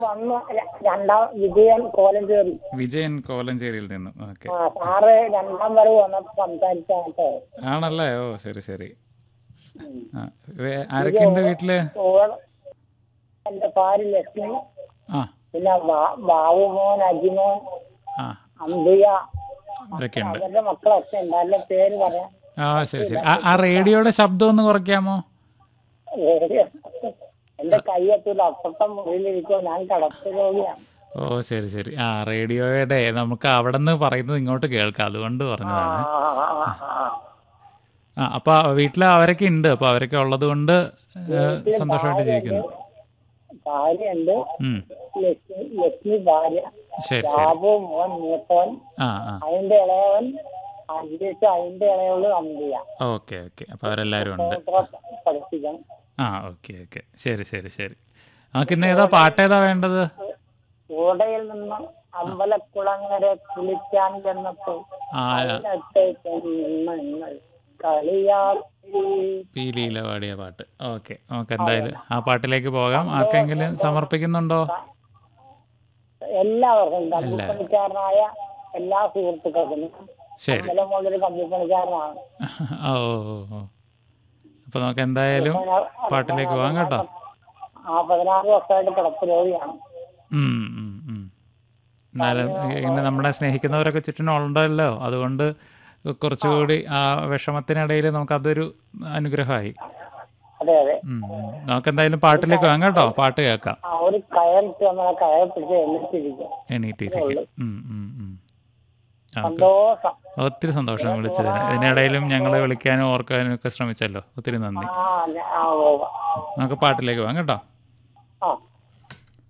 വന്ന് ര- രണ്ടാം വിജയൻ കോലഞ്ചേരി വിജയൻ കോലഞ്ചേരിയിൽ നിന്നും ഓക്കെ ആ സാറ് രണ്ടാം വരവ് വന്നപ്പോ സംസാരിച്ചാട്ടോ ആണല്ലേ ഓ ശരി ശരി ആ വേ- ആരൊക്കെയുണ്ട് വീട്ടില് ഓള് എന്റെ ഭാര്യ ലക്ഷ്മി ആ പിന്നെ ബാ- ബാബുമോൻ അജിമോൻ ആ അംബിക അവരൊക്കെ ഉണ്ട് അവരുടെ മക്കളൊക്കെ ഉണ്ട് അതിന്റെ പേര് പറയാം ആ ശരി ശരി ആ- ആ റേഡിയോയുടെ ശബ്ദം ഒന്ന് കുറയ്ക്കാമോ റേഡിയോ. എന്റെ കൈയെത്തൂല അപ്പുറത്തെ മുറിയിലിരിക്കുമോ ഞാൻ കടപ്പ് രോഗിയാണ് ഓ ശരി ശരി ആ റേഡിയോയുടെ നമുക്ക് അവിടെ നിന്ന് പറയുന്നത് ഇങ്ങോട്ട് കേൾക്കാം അതുകൊണ്ട് ആ, പറഞ്ഞതാണ് ആ, ആ, ആ. ആ അപ്പൊ വീട്ടിൽ അവരൊക്കെ ഉണ്ട് അപ്പൊ അവരൊക്കെ ഉള്ളത് കൊണ്ട് ഏഹ്, സന്തോഷമായിട്ട് ജീവിക്കുന്നു ഭാര്യയുണ്ട് ഉം ലക്ഷ്മി ലക്ഷ്മി ഭാര്യ ശരി ശരി ബാബു മോൻ മൂത്തോൻ ആ ആ അതിന്റെ ഇളയവൻ അന്വേഷിച്ച് അതിന്റെ ഇളയവള് അമ്പിയ ഓക്കെ ഓക്കെ അപ്പൊ അവരെല്ലാരും ഉണ്ട് പഠിപ്പിക്കണം ആ ഓക്കെ ഓക്കെ ശരി ശരി ശരി നമുക്ക് ഇന്ന് ഏതാ പാട്ട് ഏതാ വേണ്ടത് ഓടയിൽ നിന്ന് അമ്പലക്കുളങ്ങര കുളിക്കാൻ ചെന്നപ്പോൾ ആ അതിനകത്തെ പെണ്ണുങ്ങൾ കളിയാക്കി പീലിയില പാടിയ പാട്ട് ഓക്കെ നമുക്ക് എന്തായാലും ആ പാട്ടിലേക്ക് പോകാം ആർക്കെങ്കിലും സമർപ്പിക്കുന്നുണ്ടോ എല്ലാവർക്കും കമ്പിപ്പണിക്കാരനായ എല്ലാ സുഹൃത്തുക്കൾക്കും ശരി അമ്പലം മുതൽ കമ്പിപ്പണിക്കാരനാണ് ഓ ഓ ഓ ഓ അപ്പൊ നമുക്ക് എന്തായാലും പാട്ടിലേക്ക് പോകാം കേട്ടോ ആ പതിനാറ് വർഷമായിട്ട് കിടപ്പ് രോഗിയാണ് ഉം, ഉം, ഉം. എന്നാലും ഇന്ന് നമ്മളെ സ്നേഹിക്കുന്നവരൊക്കെ ചുറ്റിനും ഉണ്ടല്ലോ അതുകൊണ്ട് കുറച്ചുകൂടി ആ വിഷമത്തിനിടയിൽ നമുക്ക് അതൊരു അനുഗ്രഹമായി അതെ അതെ ഉം, ഉം. നമുക്ക് എന്തായാലും പാട്ടിലേക്ക് പോകാം കേട്ടോ പാട്ട് കേൾക്കാം ആ ഒരു കയറിട്ട് നമ്മളെ കയർ പിടിച്ച് എണ്ണിച്ചിരിക്കും എണീറ്റിരിക്കും ഉം, ഉം, ഉം. ഓക്കെ സന്തോഷം ഒത്തിരി സന്തോഷം വിളിച്ചതിന് ഇതിനിടയിലും ഞങ്ങളെ വിളിക്കാനും ഓർക്കാനും ഒക്കെ ശ്രമിച്ചല്ലോ ഒത്തിരി നന്ദി ആ ഞാൻ- ആ, ഓ നമുക്ക് പാട്ടിലേക്ക് പോകാം കേട്ടോ